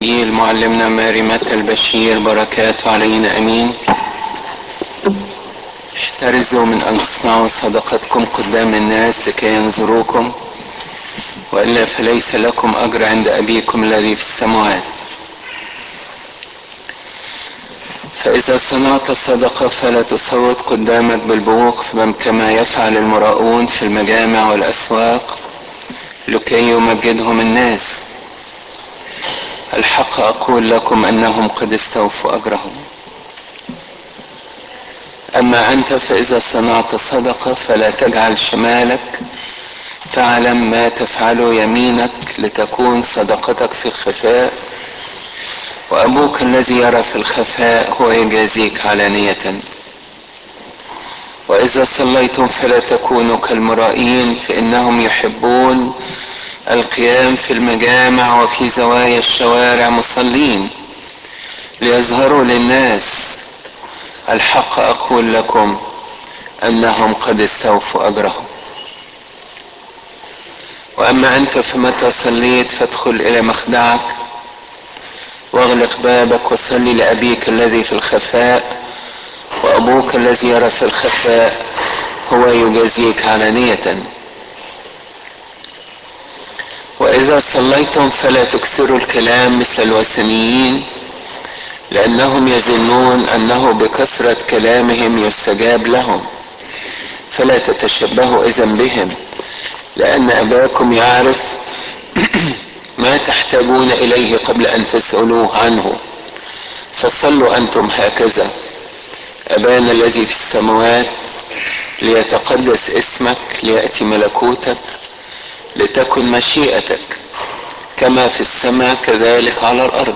إنجيل معلمنا ماري متى البشير بركاته علينا أمين احترزوا من أن تصنعوا صدقتكم قدام الناس لكي ينظروكم وإلا فليس لكم أجر عند أبيكم الذي في السماوات فإذا صنعت صدقة فلا تصوت قدامك بالبوق كما يفعل المراؤون في المجامع والأسواق لكي يمجدهم الناس الحق أقول لكم أنهم قد استوفوا أجرهم أما أنت فإذا صنعت صدقة فلا تجعل شمالك تعلم ما تفعله يمينك لتكون صدقتك في الخفاء وأبوك الذي يرى في الخفاء هو يجازيك علانية وإذا صليتم فلا تكونوا كالمرائين فإنهم يحبون القيام في المجامع وفي زوايا الشوارع مصلين ليظهروا للناس الحق أقول لكم أنهم قد استوفوا أجرهم وأما أنت فمتى صليت فادخل إلى مخدعك واغلق بابك وصل لأبيك الذي في الخفاء وأبوك الذي يرى في الخفاء هو يجازيك علانية وإذا صليتم فلا تكثروا الكلام مثل الوثنيين لأنهم يظنون أنه بكثرة كلامهم يستجاب لهم فلا تتشبهوا إذا بهم لأن أباكم يعرف ما تحتاجون إليه قبل أن تسألوه عنه فصلوا أنتم هكذا أبانا الذي في السماوات ليتقدس اسمك ليأتي ملكوتك لتكن مشيئتك كما في السماء كذلك على الأرض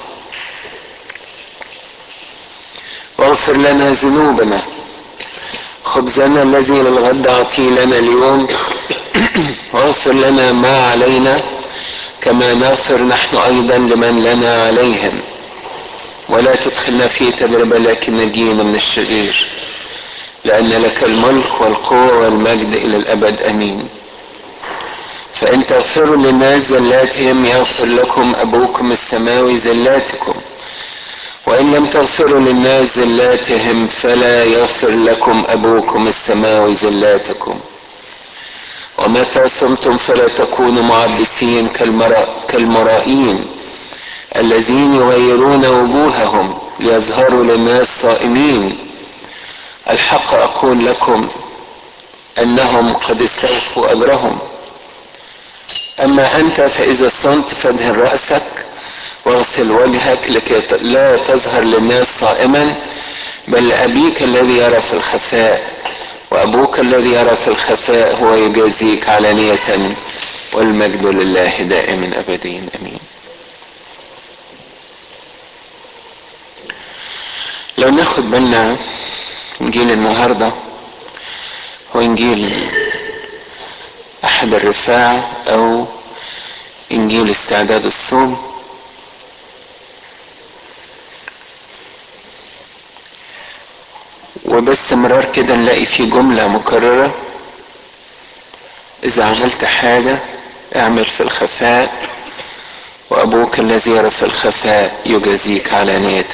واغفر لنا ذنوبنا خبزنا الذي للغد أعطيه لنا اليوم واغفر لنا ما علينا كما نغفر نحن أيضا لمن لنا عليهم ولا تدخلنا في تجربة لكن نجينا من الشرير لأن لك الملك والقوة والمجد إلى الأبد أمين فإن تغفروا للناس زلاتهم يغفر لكم أبوكم السماوي زلاتكم وإن لم تغفروا للناس زلاتهم فلا يغفر لكم أبوكم السماوي زلاتكم ومتى صمتم فلا تكونوا معبسين كالمرائين الذين يغيرون وجوههم ليظهروا للناس صائمين الحق أقول لكم أنهم قد استوفوا أجرهم أما أنت فإذا صمت فادهن رأسك واغسل وجهك لكي لا تظهر للناس صائما بل لأبيك الذي يرى في الخفاء وأبوك الذي يرى في الخفاء هو يجازيك علانية والمجد لله دائما أبدين أمين لو ناخد بالنا إنجيل النهاردة هو إنجيل أحد الرفاع أو إنجيل استعداد الصوم وباستمرار كده نلاقي فيه جملة مكررة إذا عملت حاجة اعمل في الخفاء وأبوك الذي يرى في الخفاء يجازيك علانية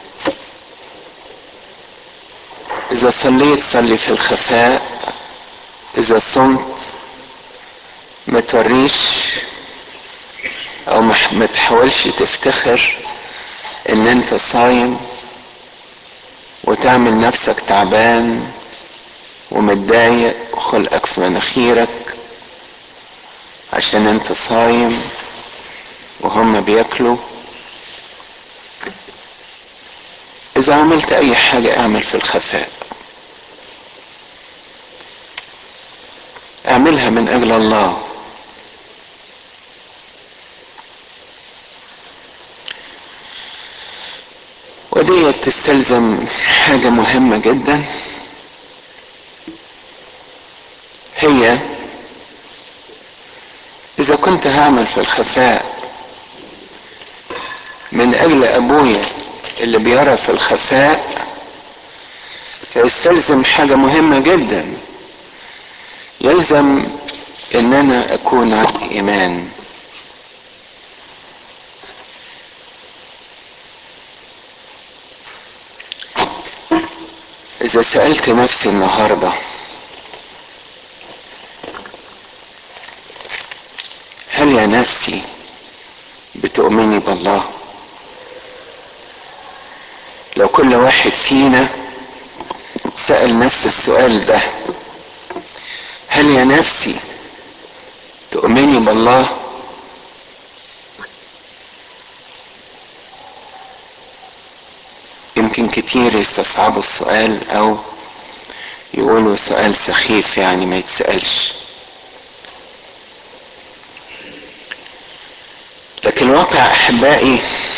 إذا صليت صلي في الخفاء إذا صمت ما توريش أو ما تحاولش تفتخر إن أنت صايم وتعمل نفسك تعبان ومتضايق وخلقك في مناخيرك عشان انت صايم وهم بياكلوا اذا عملت اي حاجة اعمل في الخفاء اعملها من اجل الله ودي تستلزم حاجة مهمة جدا هي إذا كنت هعمل في الخفاء من أجل أبويا اللي بيرى في الخفاء يستلزم حاجة مهمة جدا يلزم إن أنا أكون عندي إيمان اذا سألت نفسي النهاردة هل يا نفسي بتؤمني بالله لو كل واحد فينا سأل نفس السؤال ده هل يا نفسي تؤمني بالله يمكن كتير يستصعبوا السؤال او يقولوا سؤال سخيف يعني ما يتسألش لكن الواقع احبائي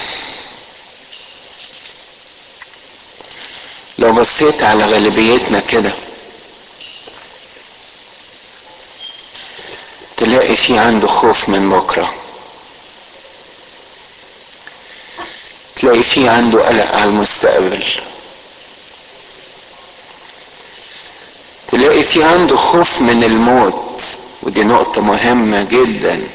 لو بصيت على غالبيتنا كده تلاقي في عنده خوف من بكره تلاقي في عنده قلق على المستقبل تلاقي في عنده خوف من الموت ودي نقطة مهمة جدا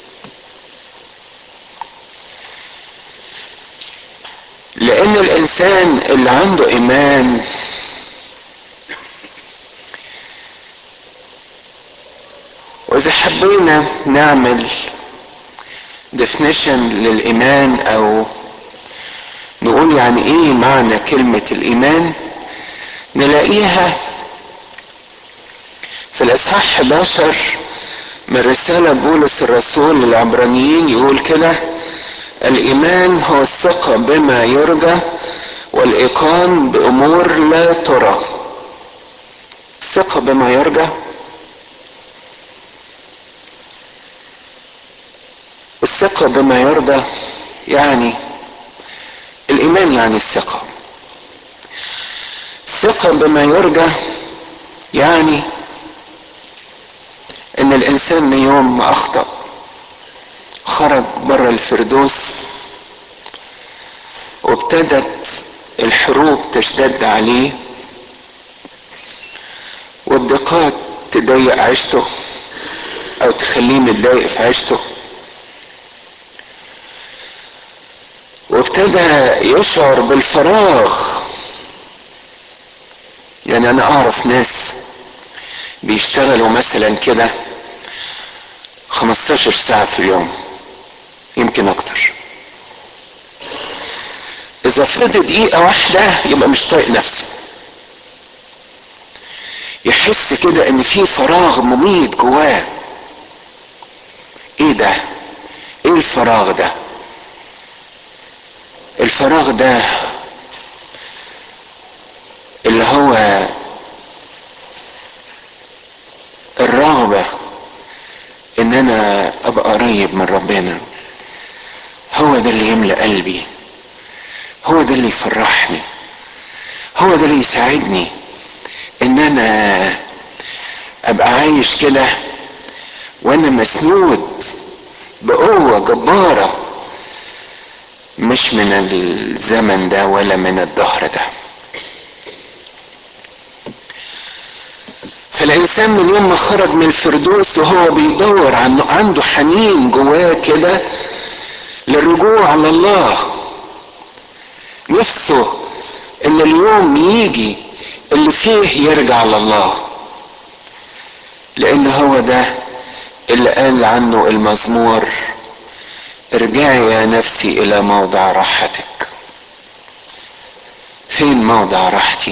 لأن الإنسان اللي عنده إيمان وإذا حبينا نعمل definition للإيمان أو نقول يعني ايه معنى كلمة الايمان نلاقيها في الاصحاح 11 من رسالة بولس الرسول للعبرانيين يقول كده الايمان هو الثقة بما يرجى والايقان بامور لا ترى الثقة بما يرجى الثقة بما يرجى يعني الايمان يعني الثقة الثقة بما يرجى يعني ان الانسان من يوم ما اخطأ خرج بره الفردوس وابتدت الحروب تشتد عليه والضيقات تضيق عيشته او تخليه متضايق في عيشته وابتدى يشعر بالفراغ يعني انا اعرف ناس بيشتغلوا مثلا كده 15 ساعة في اليوم يمكن اكتر اذا فضل دقيقة واحدة يبقى مش طايق نفسه يحس كده ان في فراغ مميت جواه ايه ده ايه الفراغ ده الفراغ ده اللي هو الرغبة ان انا ابقى قريب من ربنا هو ده اللي يملأ قلبي هو ده اللي يفرحني هو ده اللي يساعدني ان انا ابقى عايش كده وانا مسنود بقوة جبارة مش من الزمن ده ولا من الدهر ده فالانسان من يوم ما خرج من الفردوس وهو بيدور عنه عنده حنين جواه كده للرجوع على الله نفسه ان اليوم يجي اللي فيه يرجع لله لان هو ده اللي قال عنه المزمور ارجعي يا نفسي الى موضع راحتك فين موضع راحتي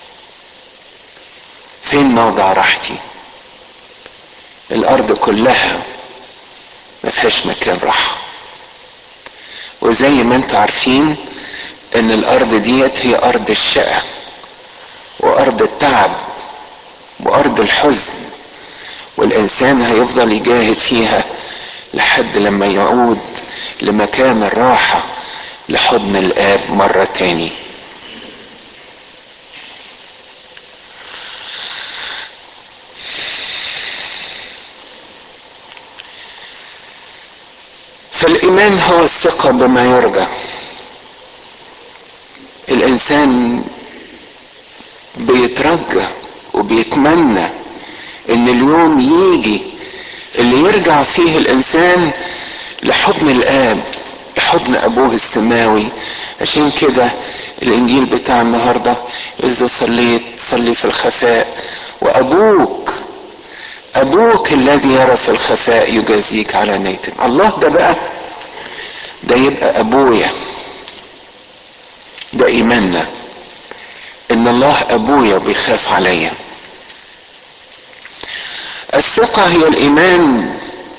فين موضع راحتي الارض كلها ما فيهاش مكان راحه وزي ما انتم عارفين ان الارض ديت هي ارض الشقى وارض التعب وارض الحزن والانسان هيفضل يجاهد فيها لحد لما يعود لمكان الراحة لحضن الاب مرة تاني فالايمان هو الثقة بما يرجى الانسان بيترجى وبيتمنى ان اليوم يجي اللي يرجع فيه الانسان لحضن الاب لحضن ابوه السماوي عشان كده الانجيل بتاع النهاردة اذا صليت صلي في الخفاء وابوك ابوك الذي يرى في الخفاء يجازيك على نيتم الله ده بقى ده يبقى ابويا ده ايماننا ان الله ابويا بيخاف عليا الثقة هي الايمان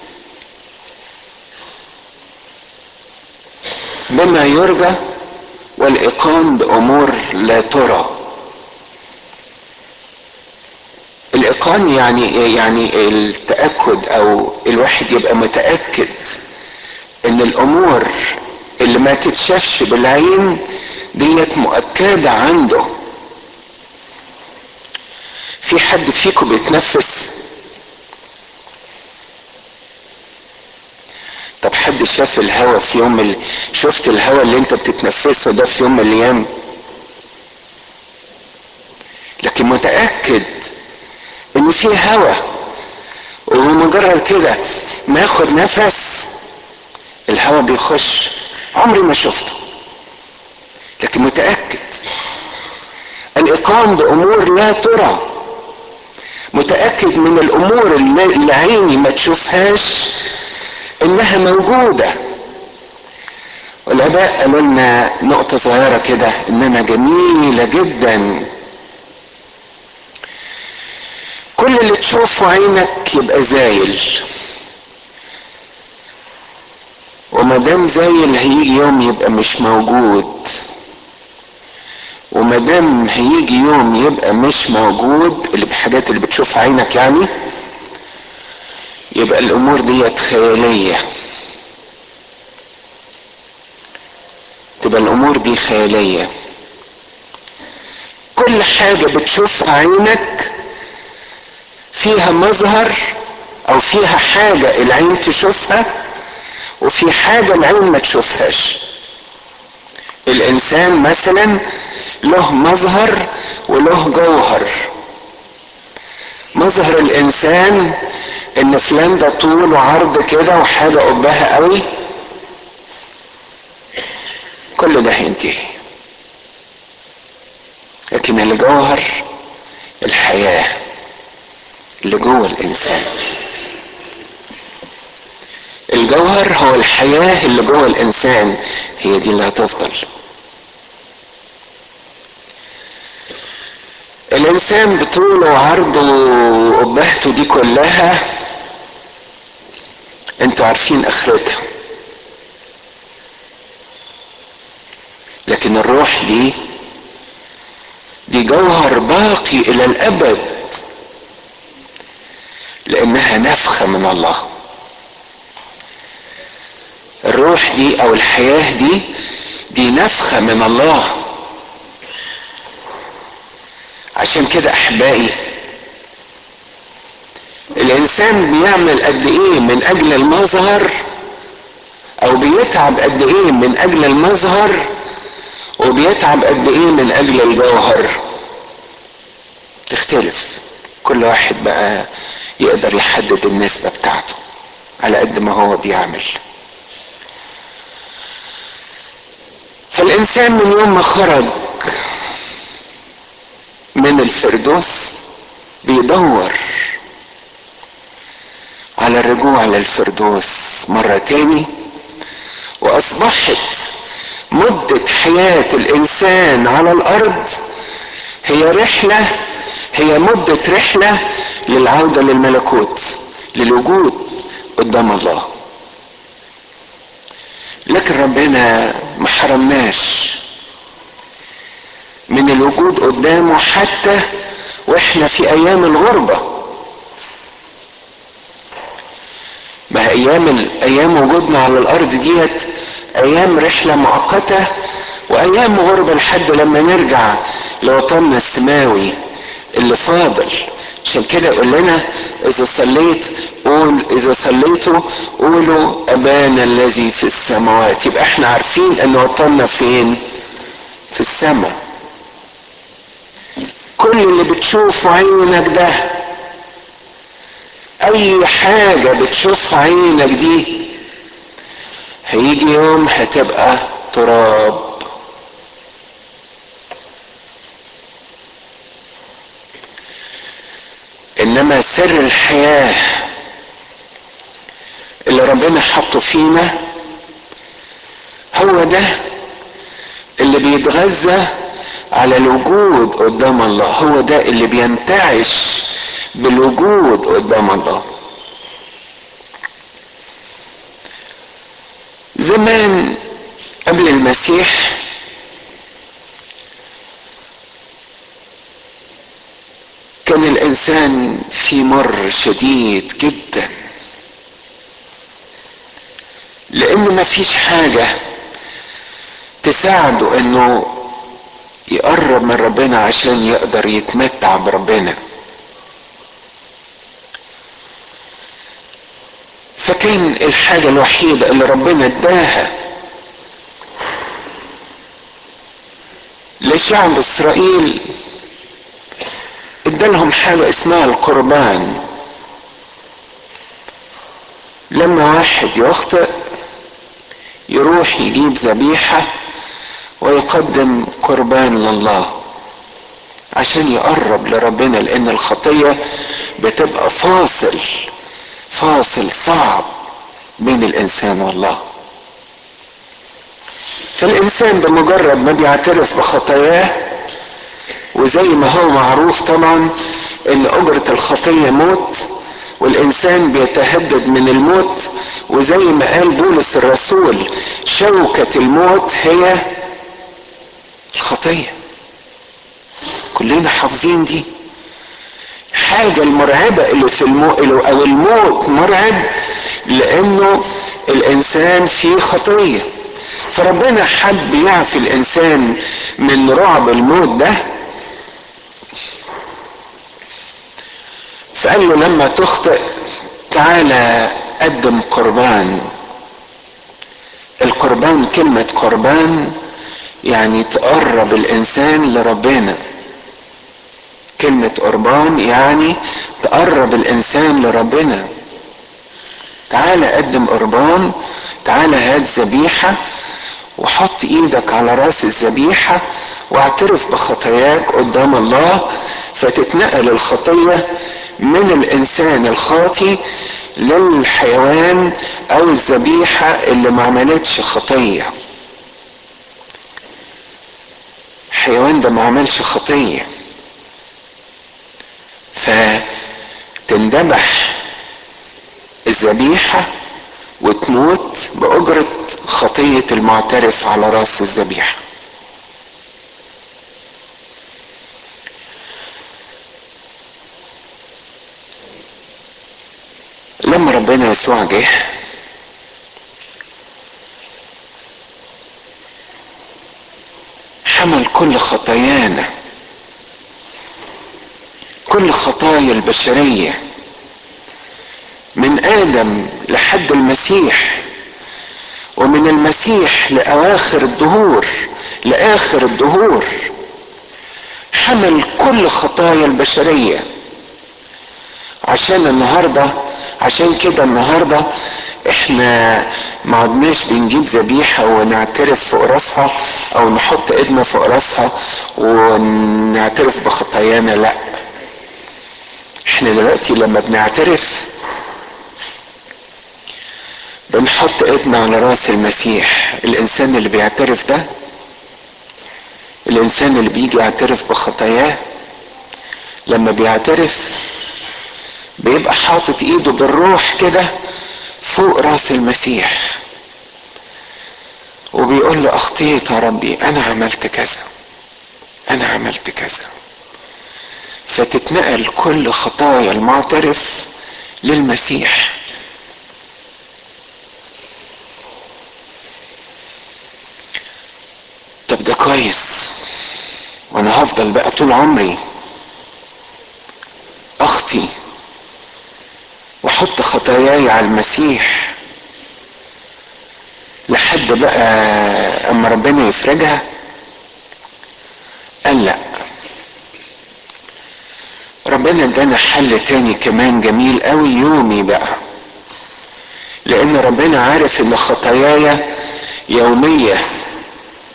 بما يرجى والايقان بامور لا ترى الايقان يعني يعني التاكد او الواحد يبقى متاكد ان الامور اللي ما تتشافش بالعين ديت مؤكده عنده في حد فيكم بيتنفس طب حد شاف الهوا في يوم اللي شفت الهوا اللي انت بتتنفسه ده في يوم من الايام لكن متاكد ان في هوا وبمجرد كده ما ياخد نفس الهوا بيخش عمري ما شفته لكن متاكد الايقان بامور لا ترى متاكد من الامور اللي عيني ما تشوفهاش انها موجوده والاباء قالوا لنا نقطه صغيره كده انها جميله جدا كل اللي تشوفه عينك يبقى زايل وما دام زايل هيجي يوم يبقى مش موجود وما دام هيجي يوم يبقى مش موجود اللي بحاجات اللي بتشوفها عينك يعني يبقى الامور ديت خياليه تبقى الامور دي خياليه كل حاجه بتشوفها عينك فيها مظهر او فيها حاجه العين تشوفها وفي حاجه العين ما تشوفهاش الانسان مثلا له مظهر وله جوهر مظهر الانسان ان فلان ده طول وعرض كده وحاجه قبها قوي كل ده هينتهي لكن الجوهر الحياه اللي جوه الانسان الجوهر هو الحياه اللي جوه الانسان هي دي اللي هتفضل الانسان بطوله وعرضه وابهته دي كلها انتوا عارفين اخرتها لكن الروح دي دي جوهر باقي الى الابد لانها نفخه من الله الروح دي او الحياه دي دي نفخه من الله عشان كده احبائي الانسان بيعمل قد ايه من اجل المظهر او بيتعب قد ايه من اجل المظهر وبيتعب قد ايه من اجل الجوهر تختلف كل واحد بقى يقدر يحدد النسبة بتاعته على قد ما هو بيعمل فالانسان من يوم ما خرج من الفردوس بيدور على الرجوع للفردوس مرة تاني واصبحت مدة حياة الانسان على الارض هي رحلة هي مدة رحلة للعودة للملكوت للوجود قدام الله لكن ربنا ما حرمناش من الوجود قدامه حتى واحنا في ايام الغربة ما ايام ايام وجودنا على الارض ديت ايام رحلة مؤقتة وايام غربة لحد لما نرجع لوطننا السماوي اللي فاضل عشان كده يقول لنا اذا صليت قول اذا صليتوا قولوا ابانا الذي في السماوات يبقى احنا عارفين ان وطننا فين في السماء كل اللي بتشوفه عينك ده اي حاجة بتشوفها عينك دي هيجي يوم هتبقى تراب انما سر الحياه اللي ربنا حطه فينا هو ده اللي بيتغذى على الوجود قدام الله هو ده اللي بينتعش بالوجود قدام الله زمان قبل المسيح كان الانسان في مر شديد جدا لان ما فيش حاجة تساعده انه يقرب من ربنا عشان يقدر يتمتع بربنا فكان الحاجة الوحيدة اللي ربنا اداها لشعب اسرائيل ادالهم حاجة اسمها القربان لما واحد يخطئ يروح يجيب ذبيحة ويقدم قربان لله عشان يقرب لربنا لان الخطية بتبقى فاصل فاصل صعب بين الانسان والله فالانسان بمجرد ما بيعترف بخطاياه وزي ما هو معروف طبعا ان اجرة الخطية موت والانسان بيتهدد من الموت وزي ما قال بولس الرسول شوكة الموت هي الخطية كلنا حافظين دي حاجة المرعبة اللي في الموت او الموت مرعب لانه الانسان فيه خطية فربنا حب يعفي الانسان من رعب الموت ده فقال له لما تخطئ تعالى قدم قربان القربان كلمة قربان يعني تقرب الانسان لربنا كلمة قربان يعني تقرب الانسان لربنا تعالى قدم قربان تعالى هات ذبيحة وحط ايدك على راس الذبيحة واعترف بخطاياك قدام الله فتتنقل الخطية من الانسان الخاطي للحيوان او الذبيحة اللي ما عملتش خطية الحيوان ده ما عملش خطية فتندبح الذبيحة وتموت بأجرة خطية المعترف على راس الذبيحة لما ربنا يسوع جه حمل كل خطايانا كل خطايا البشريه من ادم لحد المسيح ومن المسيح لاواخر الدهور لاخر الدهور حمل كل خطايا البشريه عشان النهارده عشان كده النهارده احنا ما عدناش بنجيب ذبيحه ونعترف فوق راسها او نحط ايدنا فوق راسها ونعترف بخطايانا لا احنا دلوقتي لما بنعترف بنحط ايدنا على راس المسيح الانسان اللي بيعترف ده الانسان اللي بيجي يعترف بخطاياه لما بيعترف بيبقى حاطط ايده بالروح كده فوق راس المسيح وبيقول له اخطيت يا ربي انا عملت كذا انا عملت كذا فتتنقل كل خطايا المعترف للمسيح طب ده كويس وانا هفضل بقى طول عمري اخطي واحط خطاياي على المسيح لحد بقى اما ربنا يفرجها قال لا ربنا ادانا حل تاني كمان جميل قوي يومي بقى لان ربنا عارف ان خطاياي يوميه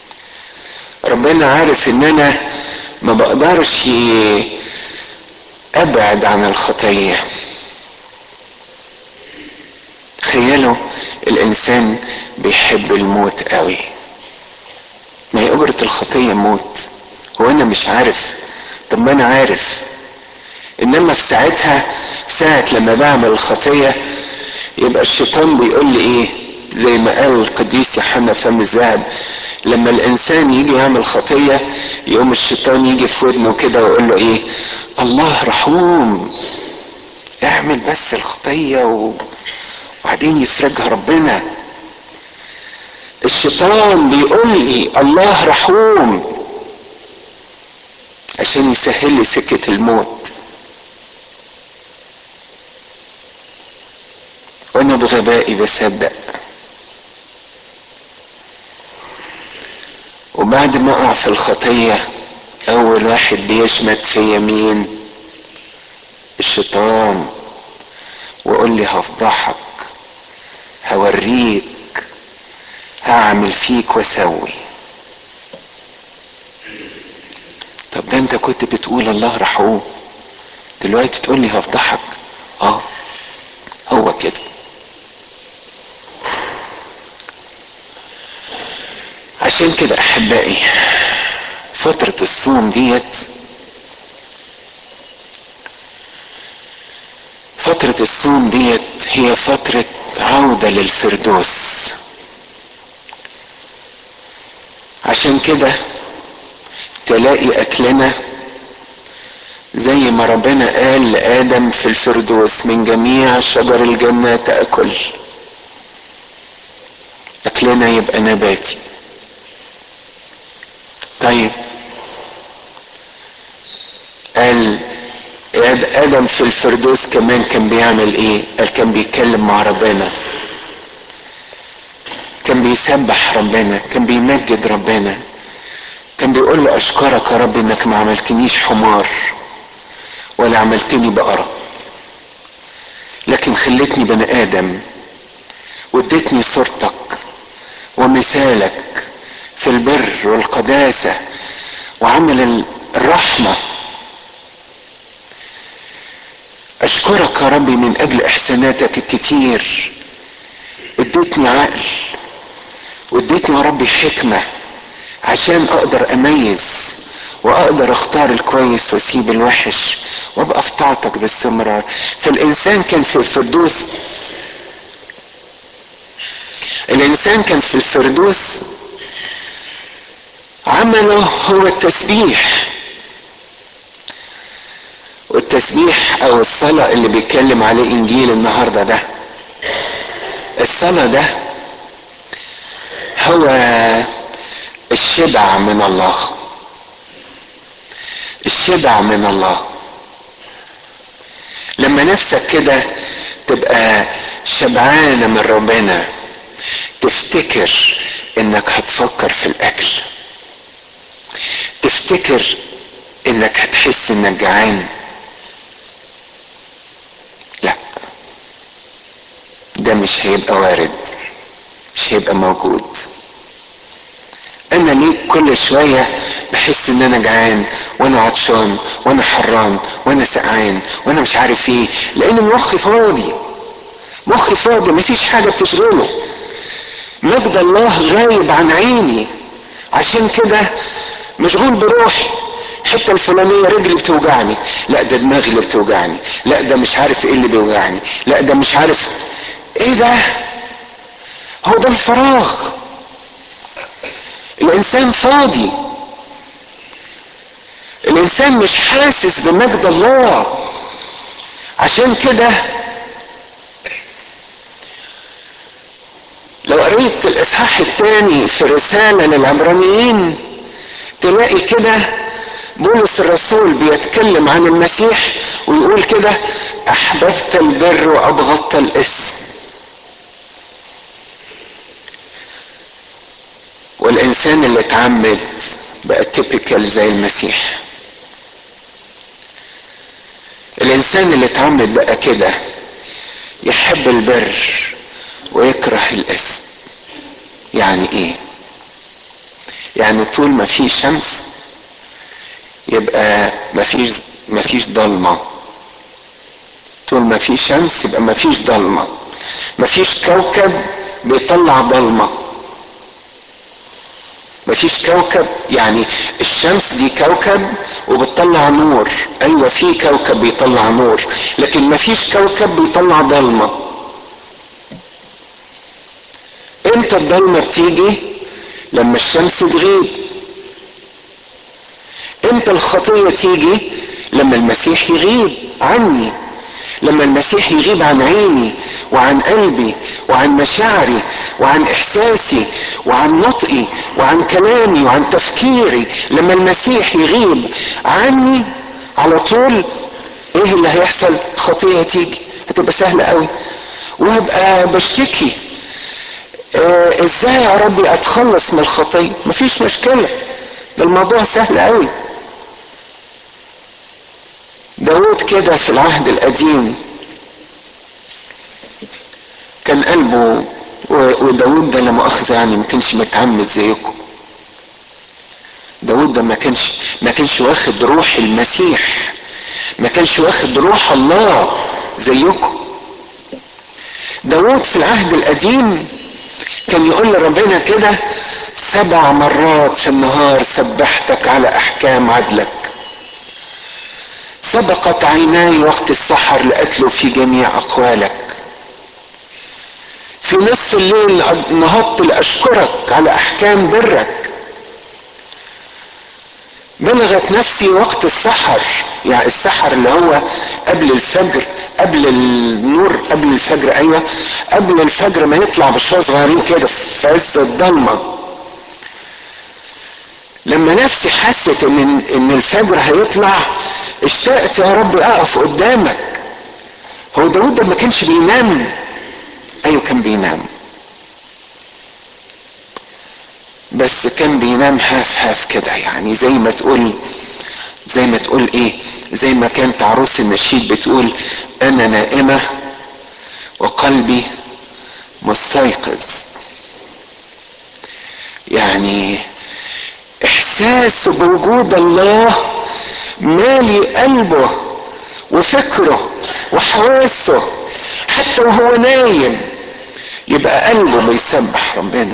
ربنا عارف ان انا ما بقدرش ابعد عن الخطيه تخيلوا الانسان بيحب الموت قوي ما هي اجرة الخطية موت هو انا مش عارف طب ما انا عارف انما في ساعتها ساعة لما بعمل الخطية يبقى الشيطان بيقول لي ايه زي ما قال القديس يوحنا فم الذهب لما الانسان يجي يعمل خطية يقوم الشيطان يجي في ودنه كده ويقول له ايه الله رحوم اعمل بس الخطية و... وبعدين يفرجها ربنا الشيطان بيقول لي الله رحوم عشان يسهل لي سكة الموت وانا بغبائي بصدق وبعد ما اقع في الخطية اول واحد بيشمت في يمين الشيطان وقول لي هفضحك هوريك هعمل فيك واسوي طب ده انت كنت بتقول الله رحوم دلوقتي تقول لي هفضحك اه هو كده عشان كده احبائي فترة الصوم ديت فترة الصوم ديت هي فترة عودة للفردوس عشان كده تلاقي اكلنا زي ما ربنا قال لادم في الفردوس من جميع شجر الجنة تأكل اكلنا يبقى نباتي طيب قال ادم في الفردوس كمان كان بيعمل ايه قال كان بيتكلم مع ربنا كان بيسبح ربنا كان بيمجد ربنا كان بيقول له اشكرك يا رب انك ما عملتنيش حمار ولا عملتني بقرة لكن خلتني بني ادم واديتني صورتك ومثالك في البر والقداسة وعمل الرحمة اشكرك يا ربي من اجل احساناتك الكتير اديتني عقل واديتني يا ربي حكمة عشان اقدر اميز واقدر اختار الكويس واسيب الوحش وابقى في طاعتك باستمرار فالانسان كان في الفردوس الانسان كان في الفردوس عمله هو التسبيح والتسبيح او الصلاة اللي بيتكلم عليه انجيل النهاردة ده الصلاة ده هو الشبع من الله الشبع من الله لما نفسك كده تبقى شبعانة من ربنا تفتكر انك هتفكر في الاكل تفتكر انك هتحس انك جعان لا ده مش هيبقى وارد مش هيبقى موجود انا ليه كل شوية بحس ان انا جعان وانا عطشان وانا حران وانا سقعان وانا مش عارف ايه لان مخي فاضي مخي فاضي مفيش حاجة بتشغله مجد الله غايب عن عيني عشان كده مشغول بروحي الحته الفلانيه رجلي بتوجعني لا ده دماغي اللي بتوجعني لا ده مش عارف ايه اللي بيوجعني لا ده مش عارف ايه ده هو ده الفراغ الانسان فاضي الانسان مش حاسس بمجد الله عشان كده لو قريت الاصحاح الثاني في الرساله للعبرانيين تلاقي كده بولس الرسول بيتكلم عن المسيح ويقول كده احببت البر وابغضت الاسم والانسان اللي اتعمد بقى تيبيكال زي المسيح الانسان اللي اتعمد بقى كده يحب البر ويكره الاسم يعني ايه يعني طول ما في شمس يبقى ما فيش ما فيش ضلمه طول ما في شمس يبقى ما فيش ضلمة ما فيش كوكب بيطلع ضلمة ما فيش كوكب يعني الشمس دي كوكب وبتطلع نور ايوه في كوكب بيطلع نور لكن ما فيش كوكب بيطلع ضلمة امتى الضلمة بتيجي لما الشمس تغيب امتى الخطية تيجي لما المسيح يغيب عني لما المسيح يغيب عن عيني وعن قلبي وعن مشاعري وعن احساسي وعن نطقي وعن كلامي وعن تفكيري لما المسيح يغيب عني على طول ايه اللي هيحصل خطيه تيجي هتبقى سهله قوي وهبقى بشتكي آه ازاي يا ربي اتخلص من الخطيه مفيش مشكله ده الموضوع سهل قوي داود كده في العهد القديم كان قلبه وداود ده لا مؤاخذه يعني ما كانش متعمد زيكم داود ده ما كانش ما كانش واخد روح المسيح ما كانش واخد روح الله زيكم داود في العهد القديم كان يقول لربنا كده سبع مرات في النهار سبحتك على احكام عدلك سبقت عيناي وقت السحر لأتلو في جميع أقوالك في نصف الليل نهضت لأشكرك على أحكام برك بلغت نفسي وقت السحر يعني السحر اللي هو قبل الفجر قبل النور قبل الفجر ايوه قبل الفجر ما يطلع بشويه صغيرين كده في عز الضلمه لما نفسي حست ان ان الفجر هيطلع اشتقت يا رب اقف قدامك هو داود ده ما كانش بينام ايوه كان بينام بس كان بينام هاف هاف كده يعني زي ما تقول زي ما تقول ايه زي ما كانت عروس النشيد بتقول انا نائمه وقلبي مستيقظ يعني احساسه بوجود الله مالي قلبه وفكره وحواسه حتى وهو نايم يبقى قلبه بيسبح ربنا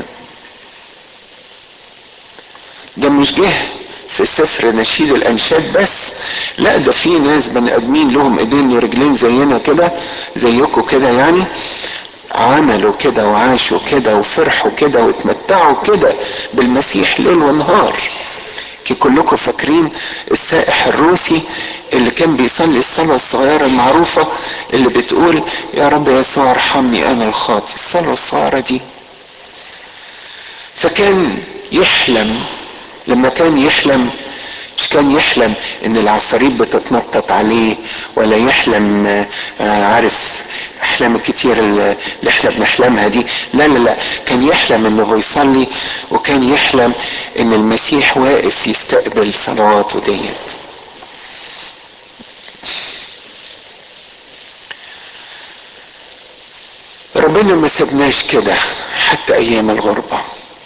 ده مش جه في سفر نشيد الانشاد بس لا ده في ناس بني ادمين لهم ايدين ورجلين زينا كده زيكم كده يعني عملوا كده وعاشوا كده وفرحوا كده واتمتعوا كده بالمسيح ليل ونهار كي كلكم فاكرين السائح الروسي اللي كان بيصلي الصلاة الصغيرة المعروفة اللي بتقول يا رب يسوع ارحمني انا الخاطي الصلاة الصغيرة دي فكان يحلم لما كان يحلم مش كان يحلم ان العفاريت بتتنطط عليه ولا يحلم آه عارف احلام الكتير اللي احنا بنحلمها دي لا لا لا كان يحلم انه بيصلي وكان يحلم ان المسيح واقف يستقبل صلواته ديت ربنا ما سبناش كده حتى ايام الغربه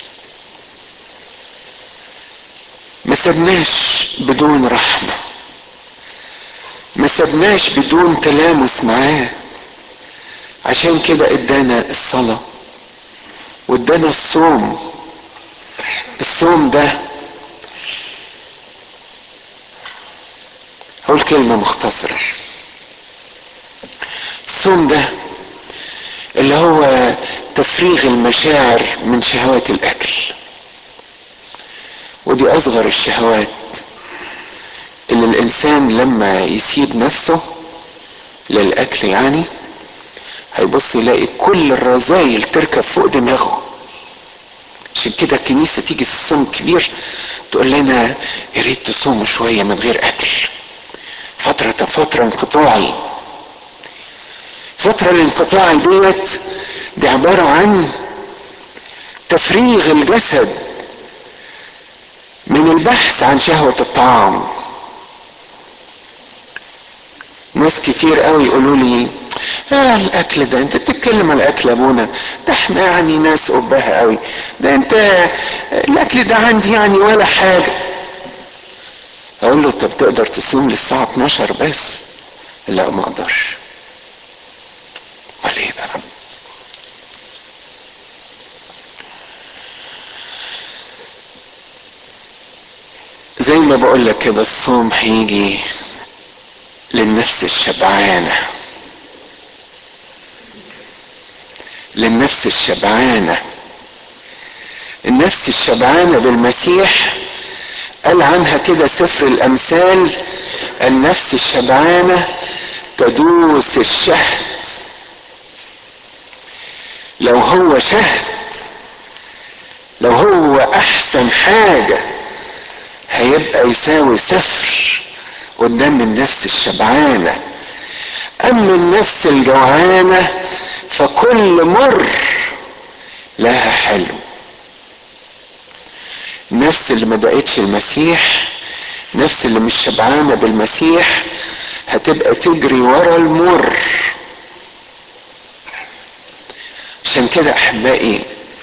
ما سبناش بدون رحمه ما سبناش بدون تلامس معاه عشان كده ادانا الصلاة وادانا الصوم الصوم ده هقول كلمة مختصرة الصوم ده اللي هو تفريغ المشاعر من شهوات الاكل ودي اصغر الشهوات اللي الانسان لما يسيب نفسه للاكل يعني هيبص يلاقي كل الرذايل تركب فوق دماغه عشان كده الكنيسة تيجي في الصوم الكبير تقول لنا يا ريت تصوموا شوية من غير أكل فترة فترة انقطاعي فترة الانقطاعي ديت دي عبارة عن تفريغ الجسد من البحث عن شهوة الطعام ناس كتير قوي يقولوا لي آه الاكل ده انت بتتكلم على الاكل ابونا ده احنا يعني ناس قبها قوي ده انت الاكل ده عندي يعني ولا حاجه اقول له طب تقدر تصوم للساعه 12 بس لا ما اقدرش زي ما بقول لك كده الصوم هيجي للنفس الشبعانة للنفس الشبعانة النفس الشبعانة بالمسيح قال عنها كده سفر الأمثال النفس الشبعانة تدوس الشهد لو هو شهد لو هو أحسن حاجة هيبقى يساوي صفر قدام النفس الشبعانة أما النفس الجوعانة فكل مر لها حلو النفس اللي ما دقتش المسيح نفس اللي مش شبعانة بالمسيح هتبقى تجري ورا المر عشان كده احبائي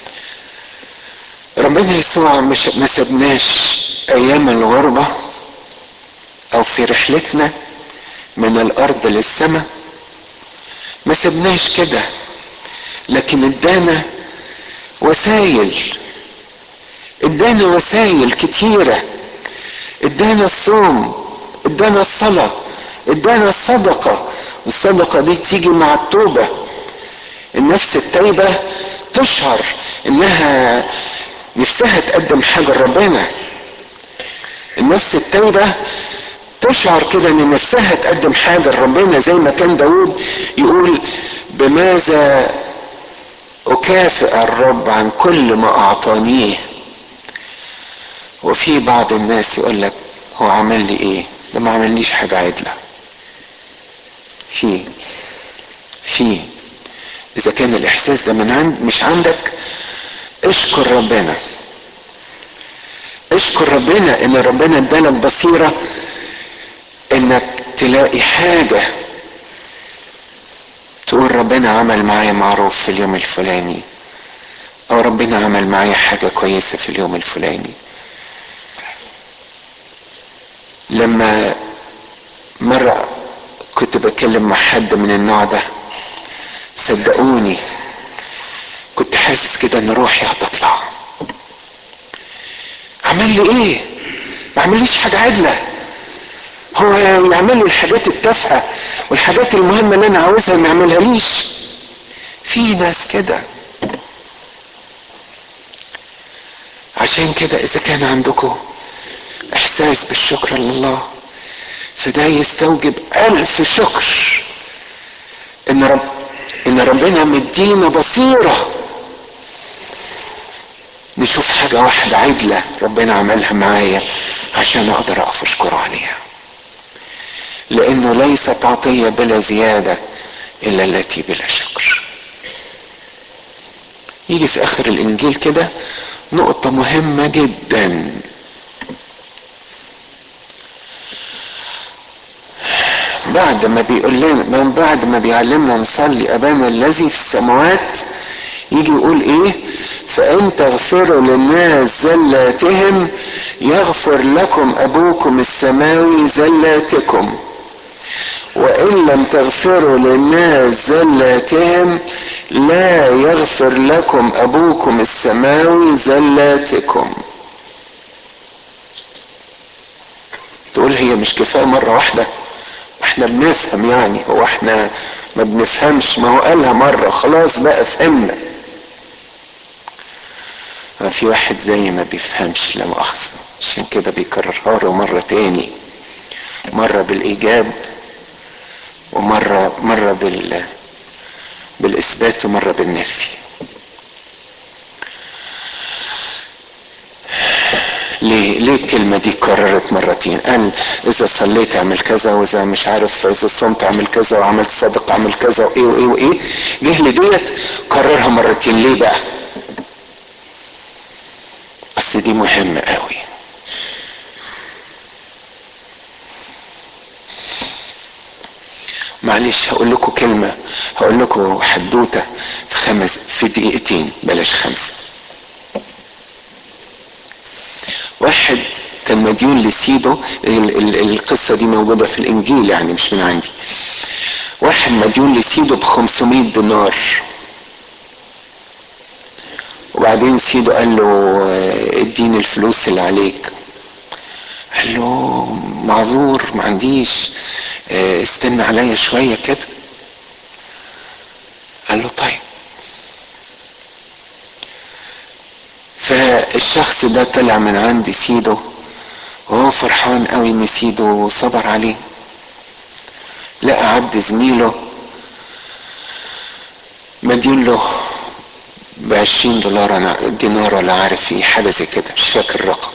ربنا يسوع مش ما سبناش ايام الغربة او في رحلتنا من الارض للسماء ما سبناش كده لكن ادانا وسائل ادانا وسائل كتيرة ادانا الصوم ادانا الصلاة ادانا الصدقة والصدقة دي تيجي مع التوبة النفس التايبة تشعر انها نفسها تقدم حاجة لربنا النفس التايبة تشعر كده ان نفسها تقدم حاجة لربنا زي ما كان داود يقول بماذا اكافئ الرب عن كل ما اعطانيه وفي بعض الناس يقول لك هو عمل لي ايه ده ما عمليش حاجة عدلة في في اذا كان الاحساس ده من عند مش عندك اشكر ربنا اشكر ربنا ان ربنا ادالك بصيرة انك تلاقي حاجة تقول ربنا عمل معايا معروف في اليوم الفلاني او ربنا عمل معايا حاجة كويسة في اليوم الفلاني لما مرة كنت بكلم مع حد من النوع ده صدقوني كنت حاسس كده ان روحي هتطلع عمل لي ايه ما عمليش حاجة عدلة هو يعمل لي الحاجات التافهة والحاجات المهمة اللي انا عاوزها ما يعملها ليش في ناس كده عشان كده اذا كان عندكم احساس بالشكر لله فده يستوجب الف شكر ان رب ان ربنا مدينا بصيره نشوف حاجة واحدة عدلة ربنا عملها معايا عشان اقدر اقف اشكره عليها لانه ليست عطية بلا زيادة الا التي بلا شكر يجي في اخر الانجيل كده نقطة مهمة جدا بعد ما بيقول لنا من بعد ما بيعلمنا نصلي ابانا الذي في السماوات يجي يقول ايه فان تغفروا للناس زلاتهم يغفر لكم ابوكم السماوي زلاتكم وان لم تغفروا للناس زلاتهم لا يغفر لكم ابوكم السماوي زلاتكم تقول هي مش كفايه مره واحده احنا بنفهم يعني هو احنا ما بنفهمش ما هو قالها مرة خلاص بقى فهمنا في واحد زي ما بيفهمش لا مؤاخذة عشان كده بيكررها له مرة تاني مرة بالإيجاب ومرة مرة بال بالإثبات ومرة بالنفي ليه ليه الكلمة دي اتكررت مرتين قال إذا صليت اعمل كذا وإذا مش عارف إذا صمت اعمل كذا وعملت صدق اعمل كذا وإيه وإيه وإيه جه لي ديت كررها مرتين ليه بقى؟ بس دي مهمة قوي معلش هقول لكم كلمة هقول لكم حدوتة في خمس في دقيقتين بلاش خمسة واحد كان مديون لسيده القصة دي موجودة في الإنجيل يعني مش من عندي واحد مديون لسيده ب 500 دينار وبعدين سيده قال له اديني الفلوس اللي عليك قال له معذور ما عنديش اه استنى عليا شوية كده قال له طيب فالشخص ده طلع من عند سيده وهو فرحان قوي ان سيده صبر عليه لقى عبد زميله مدين له بعشرين دولار انا دينار ولا عارف ايه حاجه زي كده مش فاكر الرقم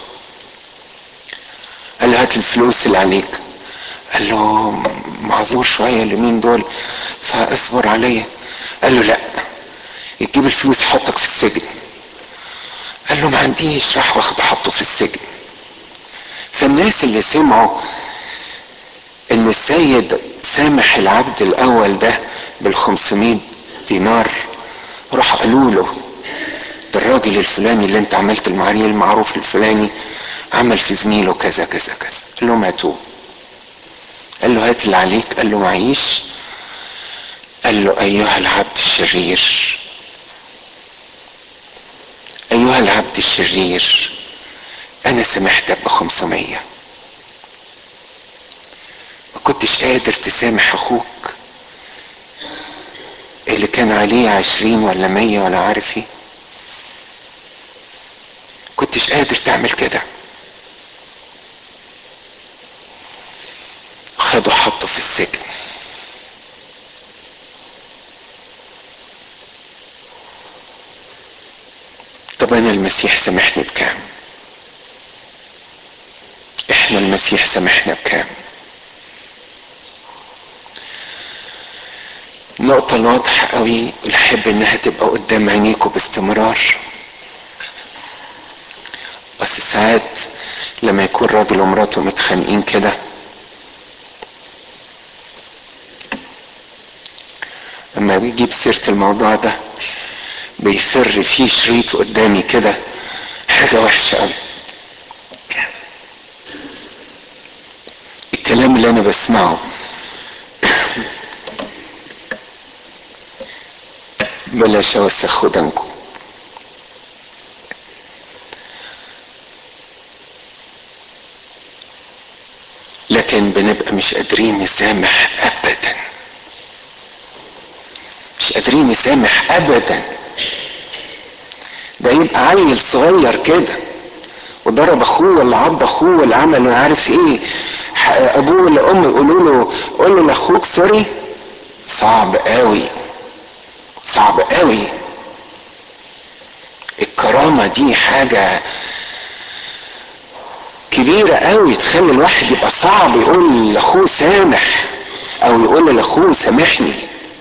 قال له هات الفلوس اللي عليك قال له معذور شويه اليومين دول فاصبر عليا قال له لا يجيب الفلوس يحطك في السجن قال له ما عنديش راح واخده حطه في السجن فالناس اللي سمعوا ان السيد سامح العبد الاول ده بالخمسمائة دينار راح قالوا له ده الراجل الفلاني اللي انت عملت المعاريه المعروف الفلاني عمل في زميله كذا كذا كذا قال لهم هاتوه قال له هات اللي عليك قال له معيش قال له ايها العبد الشرير ايها العبد الشرير انا سامحتك بخمسمية ما كنتش قادر تسامح اخوك اللي كان عليه عشرين ولا مية ولا عارف ايه كنتش قادر تعمل كده خده حطه في السجن طب انا المسيح سامحني بكام احنا المسيح سامحنا بكام النقطة الواضحة قوي اللي احب انها تبقى قدام عينيكم باستمرار بس ساعات لما يكون راجل ومراته متخانقين كده لما بيجيب سيرة الموضوع ده بيفر فيه شريط قدامي كده حاجة وحشة قوي الكلام اللي انا بسمعه بلاش اوسخ ودانكم لكن بنبقى مش قادرين نسامح ابدا مش قادرين نسامح ابدا ده يبقى عيل صغير كده وضرب اخوه ولا عض اخوه ولا عمل ما عارف ايه ابوه ولا امه يقولوا له قول له لاخوك سوري صعب قوي صعب قوي الكرامة دي حاجة كبيرة قوي تخلي الواحد يبقى صعب يقول لاخوه سامح او يقول لاخوه سامحني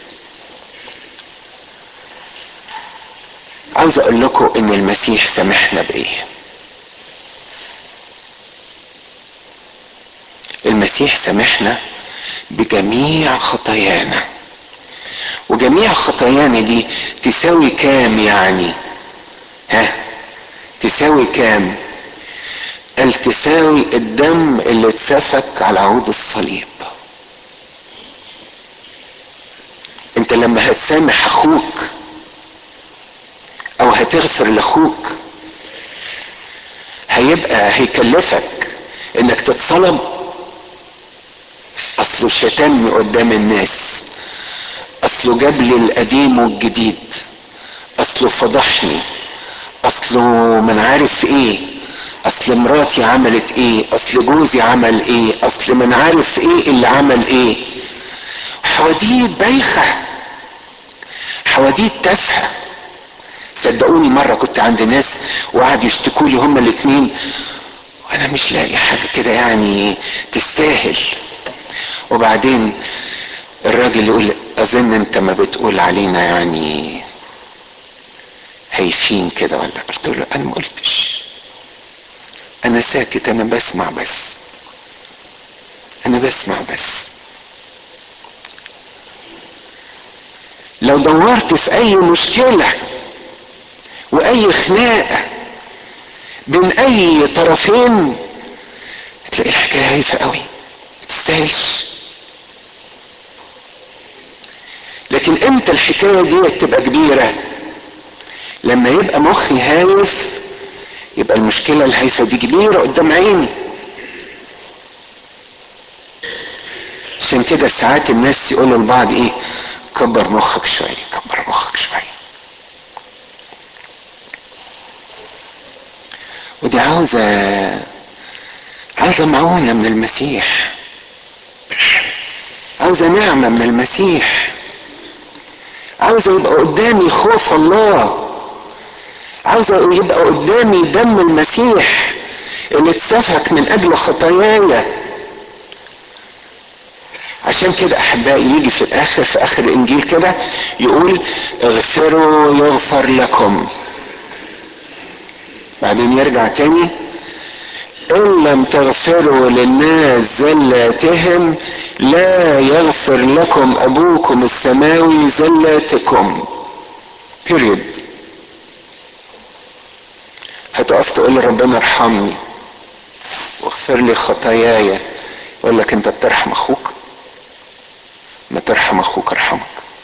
عاوز اقول لكم ان المسيح سامحنا بايه المسيح سامحنا بجميع خطايانا وجميع خطايانا دي تساوي كام يعني ها تساوي كام قال تساوي الدم اللي اتسفك على عود الصليب انت لما هتسامح اخوك او هتغفر لاخوك هيبقى هيكلفك انك تتصلب اصله شتمني قدام الناس اصله جاب لي القديم والجديد اصله فضحني اصله من عارف ايه اصل مراتي عملت ايه اصل جوزي عمل ايه اصل من عارف ايه اللي عمل ايه حواديت بايخة حواديت تافهة صدقوني مرة كنت عند ناس وقعدوا يشتكوا لي هما الاتنين وانا مش لاقي حاجة كده يعني تستاهل وبعدين الراجل يقول اظن انت ما بتقول علينا يعني هايفين كده ولا قلت له انا ما قلتش انا ساكت انا بسمع بس انا بسمع بس لو دورت في اي مشكله واي خناقه بين اي طرفين هتلاقي الحكايه هايفه قوي تستاهلش لكن امتى الحكايه دي تبقى كبيره لما يبقى مخي هايف يبقى المشكله الهايفه دي كبيره قدام عيني عشان كده ساعات الناس يقولوا لبعض ايه كبر مخك شوية كبر مخك شوية ودي عاوزة عاوزة معونة من المسيح عاوزة نعمة من المسيح عاوزة يبقى قدامي خوف الله عاوزة يبقى قدامي دم المسيح اللي اتسفك من اجل خطاياي عشان كده احبائي يجي في الاخر في اخر الانجيل كده يقول اغفروا يغفر لكم بعدين يرجع تاني ان لم تغفروا للناس زلاتهم لا يغفر لكم ابوكم السماوي زلاتكم period هتقف تقول لربنا ارحمني واغفر لي خطاياي يقول لك انت بترحم اخوك ما ترحم اخوك ارحمك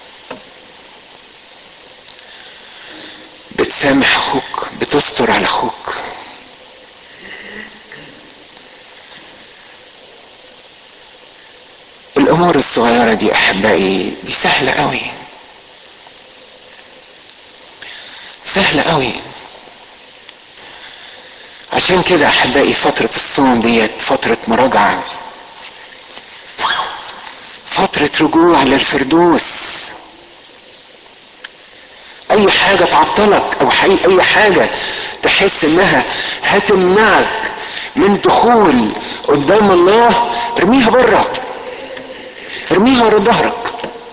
بتسامح اخوك بتستر على اخوك الامور الصغيره دي احبائي دي سهله قوي سهله قوي عشان كده احبائي فتره الصوم ديت فتره مراجعه فتره رجوع للفردوس اي حاجه تعطلك او حي اي حاجه تحس انها هتمنعك من دخول قدام الله ارميها بره ارميها ورا ظهرك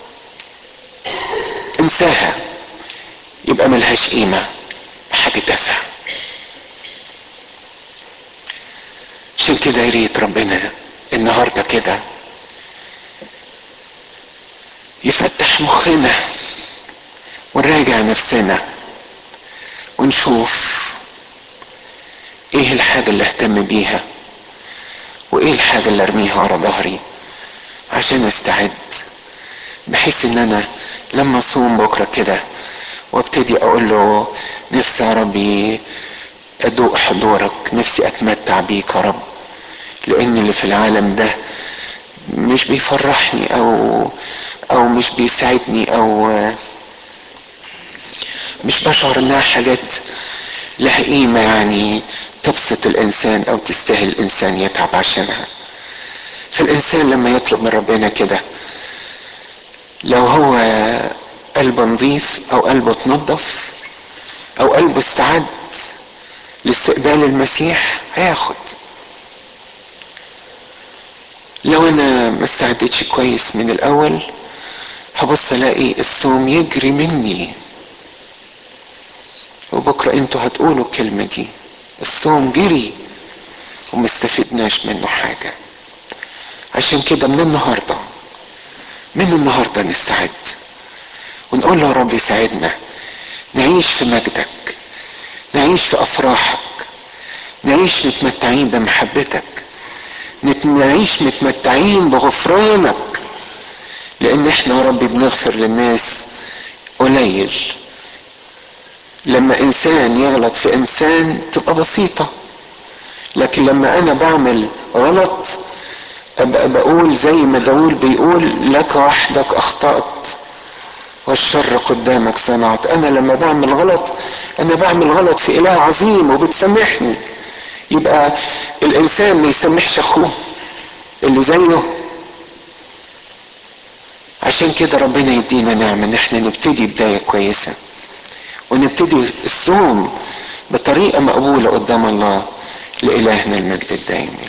انساها يبقى ملهاش قيمه حاجه تافهه عشان كده يا ريت ربنا النهارده كده يفتح مخنا ونراجع نفسنا ونشوف ايه الحاجة اللي اهتم بيها وايه الحاجة اللي ارميها ورا ظهري عشان استعد بحيث ان انا لما اصوم بكرة كده وابتدي اقول له نفسي يا ربي ادوق حضورك نفسي اتمتع بيك يا رب لان اللي في العالم ده مش بيفرحني او او مش بيساعدني او مش بشعر انها حاجات لها قيمة يعني تبسط الانسان او تستاهل الانسان يتعب عشانها فالانسان لما يطلب من ربنا كده لو هو قلبه نظيف او قلبه اتنضف او قلبه استعد لاستقبال المسيح هياخد لو انا ما استعدتش كويس من الاول هبص الاقي الصوم يجري مني وبكرة انتوا هتقولوا الكلمة دي الصوم جري وما استفدناش منه حاجة عشان كده من النهاردة من النهاردة نستعد ونقول له يا رب ساعدنا نعيش في مجدك نعيش في افراحك نعيش متمتعين بمحبتك نعيش متمتعين بغفرانك لان احنا يا رب بنغفر للناس قليل لما انسان يغلط في انسان تبقى بسيطة لكن لما انا بعمل غلط ابقى بقول زي ما داول بيقول لك وحدك اخطأت والشر قدامك صنعت انا لما بعمل غلط انا بعمل غلط في اله عظيم وبتسامحني يبقى الانسان ما يسامحش اخوه اللي زيه عشان كده ربنا يدينا نعمة ان احنا نبتدي بداية كويسة ونبتدي الصوم بطريقة مقبولة قدام الله لإلهنا المجد الدائم